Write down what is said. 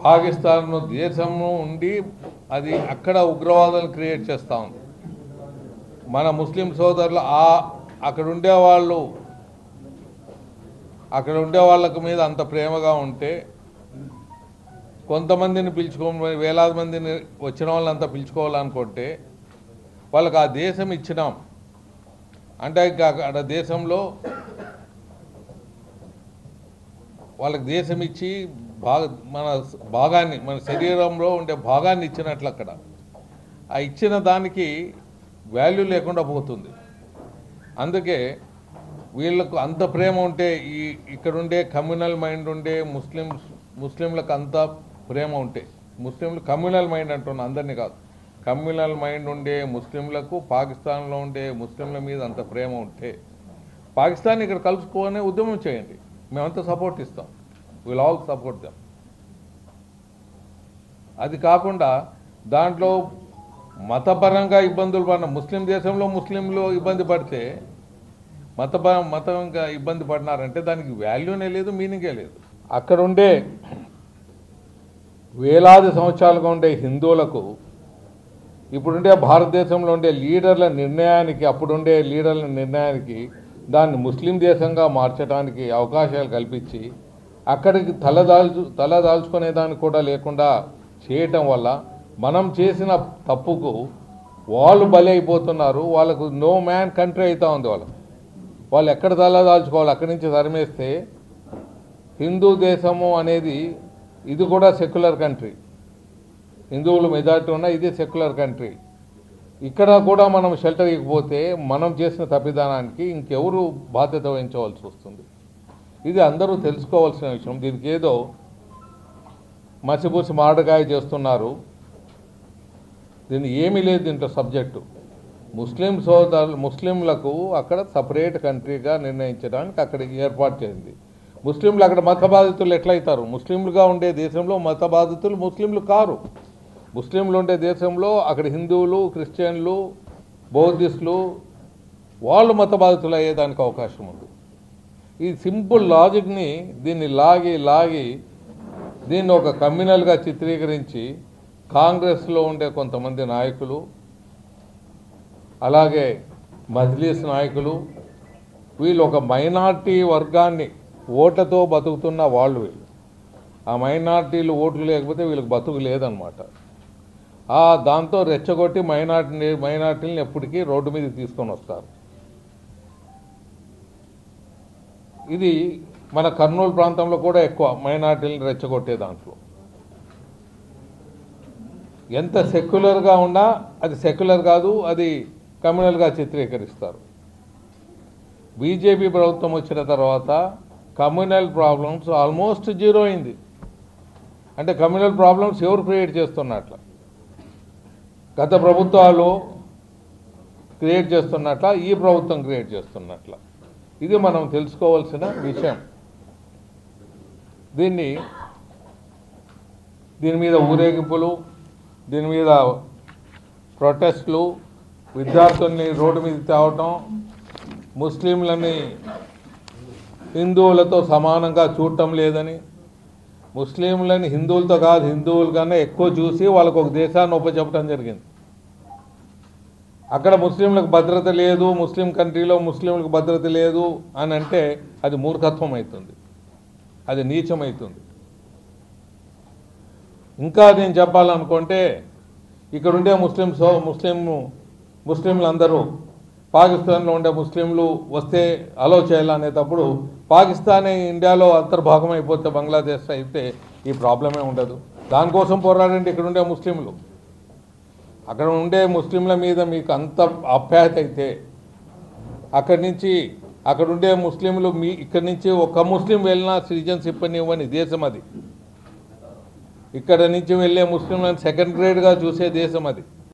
పాకిస్తాన్ దేశము ఉండి అది అక్కడ ఉగ్రవాదాన్ని క్రియేట్ చేస్తూ ఉంది మన ముస్లిం సోదరులు ఆ అక్కడ ఉండే వాళ్ళు అక్కడ ఉండే వాళ్ళకి మీద అంత ప్రేమగా ఉంటే కొంతమందిని పిలుచుకో వేలాది మందిని వచ్చిన వాళ్ళంతా పిలుచుకోవాలనుకుంటే వాళ్ళకి ఆ దేశం ఇచ్చినాం అంటే ఇక అక్కడ దేశంలో వాళ్ళకి దేశం ఇచ్చి భాగ మన భాగాన్ని మన శరీరంలో ఉండే భాగాన్ని ఇచ్చినట్లు అక్కడ ఆ ఇచ్చిన దానికి వాల్యూ లేకుండా పోతుంది అందుకే వీళ్ళకు అంత ప్రేమ ఉంటే ఈ ఇక్కడ ఉండే కమ్యూనల్ మైండ్ ఉండే ముస్లిం ముస్లింలకు అంత ప్రేమ ఉంటే ముస్లింలు కమ్యూనల్ మైండ్ అంటున్నా అందరినీ కాదు కమ్యూనల్ మైండ్ ఉండే ముస్లింలకు పాకిస్తాన్లో ఉండే ముస్లింల మీద అంత ప్రేమ ఉంటే పాకిస్తాన్ ఇక్కడ కలుసుకోనే ఉద్యమం చేయండి మేమంతా సపోర్ట్ ఇస్తాం విల్ ఆల్ సపోర్ట్ దెమ్ అది కాకుండా దాంట్లో మతపరంగా ఇబ్బందులు పడిన ముస్లిం దేశంలో ముస్లింలు ఇబ్బంది పడితే మతప మతంగా ఇబ్బంది పడినారంటే దానికి వాల్యూనే లేదు మీనింగే లేదు అక్కడ ఉండే వేలాది సంవత్సరాలుగా ఉండే హిందువులకు ఇప్పుడుండే భారతదేశంలో ఉండే లీడర్ల నిర్ణయానికి అప్పుడుండే లీడర్ల నిర్ణయానికి దాన్ని ముస్లిం దేశంగా మార్చడానికి అవకాశాలు కల్పించి అక్కడికి తలదాల్చు తలదాల్చుకునే దానికి కూడా లేకుండా చేయటం వల్ల మనం చేసిన తప్పుకు వాళ్ళు బలి అయిపోతున్నారు వాళ్ళకు నో మ్యాన్ కంట్రీ అవుతా ఉంది వాళ్ళకు వాళ్ళు ఎక్కడ తలదాల్చుకోవాలి అక్కడి నుంచి తరిమేస్తే హిందూ దేశము అనేది ఇది కూడా సెక్యులర్ కంట్రీ హిందువులు మెజార్టీ ఉన్న ఇది సెక్యులర్ కంట్రీ ఇక్కడ కూడా మనం షెల్టర్ ఇవ్వకపోతే మనం చేసిన తప్పిదానానికి ఇంకెవరు బాధ్యత వహించవలసి వస్తుంది ఇది అందరూ తెలుసుకోవాల్సిన విషయం దీనికి ఏదో మసిపూసి మారడకాయ చేస్తున్నారు దీన్ని ఏమీ లేదు దీంట్లో సబ్జెక్టు ముస్లిం సోదరులు ముస్లింలకు అక్కడ సపరేట్ కంట్రీగా నిర్ణయించడానికి అక్కడ ఏర్పాటు చేసింది ముస్లింలు అక్కడ మత బాధితులు ఎట్లయితారు ముస్లింలుగా ఉండే దేశంలో మత బాధితులు ముస్లింలు కారు ముస్లింలు ఉండే దేశంలో అక్కడ హిందువులు క్రిస్టియన్లు బౌద్ధిస్టులు వాళ్ళు మత బాధితులు అయ్యేదానికి అవకాశం ఉంది ఈ సింపుల్ లాజిక్ని దీన్ని లాగి లాగి దీన్ని ఒక కమ్యూనల్గా చిత్రీకరించి కాంగ్రెస్లో ఉండే కొంతమంది నాయకులు అలాగే మజ్లీస్ నాయకులు వీళ్ళు ఒక మైనార్టీ వర్గాన్ని ఓట్లతో బతుకుతున్న వాళ్ళు వీళ్ళు ఆ మైనార్టీలు ఓట్లు లేకపోతే వీళ్ళకి బతుకు లేదనమాట ఆ దాంతో రెచ్చగొట్టి మైనార్టీ మైనార్టీలను ఎప్పటికీ రోడ్డు మీద తీసుకొని వస్తారు ఇది మన కర్నూలు ప్రాంతంలో కూడా ఎక్కువ మైనార్టీలను రెచ్చగొట్టే దాంట్లో ఎంత సెక్యులర్గా ఉన్నా అది సెక్యులర్ కాదు అది కమ్యూనల్గా చిత్రీకరిస్తారు బీజేపీ ప్రభుత్వం వచ్చిన తర్వాత కమ్యూనల్ ప్రాబ్లమ్స్ ఆల్మోస్ట్ జీరో అయింది అంటే కమ్యూనల్ ప్రాబ్లమ్స్ ఎవరు క్రియేట్ చేస్తున్నట్ల గత ప్రభుత్వాలు క్రియేట్ చేస్తున్నట్ల ఈ ప్రభుత్వం క్రియేట్ చేస్తున్నట్ల ఇది మనం తెలుసుకోవాల్సిన విషయం దీన్ని దీని మీద ఊరేగింపులు దీని మీద ప్రొటెస్ట్లు విద్యార్థుల్ని రోడ్డు మీద తేవటం ముస్లింలని హిందువులతో సమానంగా చూడటం లేదని ముస్లింలని హిందువులతో కాదు హిందువుల కన్నా ఎక్కువ చూసి వాళ్ళకు ఒక దేశాన్ని ఉపచెప్పడం జరిగింది అక్కడ ముస్లింలకు భద్రత లేదు ముస్లిం కంట్రీలో ముస్లింలకు భద్రత లేదు అని అంటే అది మూర్ఖత్వం అవుతుంది అది నీచమవుతుంది ఇంకా నేను చెప్పాలనుకుంటే ఇక్కడ ఉండే ముస్లిం సో ముస్లిం ముస్లింలందరూ పాకిస్తాన్లో ఉండే ముస్లింలు వస్తే అలో చేయాలనేటప్పుడు పాకిస్తాన్ ఇండియాలో అంతర్భాగం అయిపోతే బంగ్లాదేశ్ అయితే ఈ ప్రాబ్లమే ఉండదు దానికోసం పోరాడండి ఇక్కడ ఉండే ముస్లింలు అక్కడ ఉండే ముస్లింల మీద మీకు అంత అప్యాయత అయితే అక్కడి నుంచి అక్కడ ఉండే ముస్లింలు మీ ఇక్కడి నుంచి ఒక ముస్లిం వెళ్ళినా సిటిజన్షిప్ ఇవ్వని దేశం అది ఇక్కడ నుంచి వెళ్ళే ముస్లింలను సెకండ్ గ్రేడ్గా చూసే దేశం అది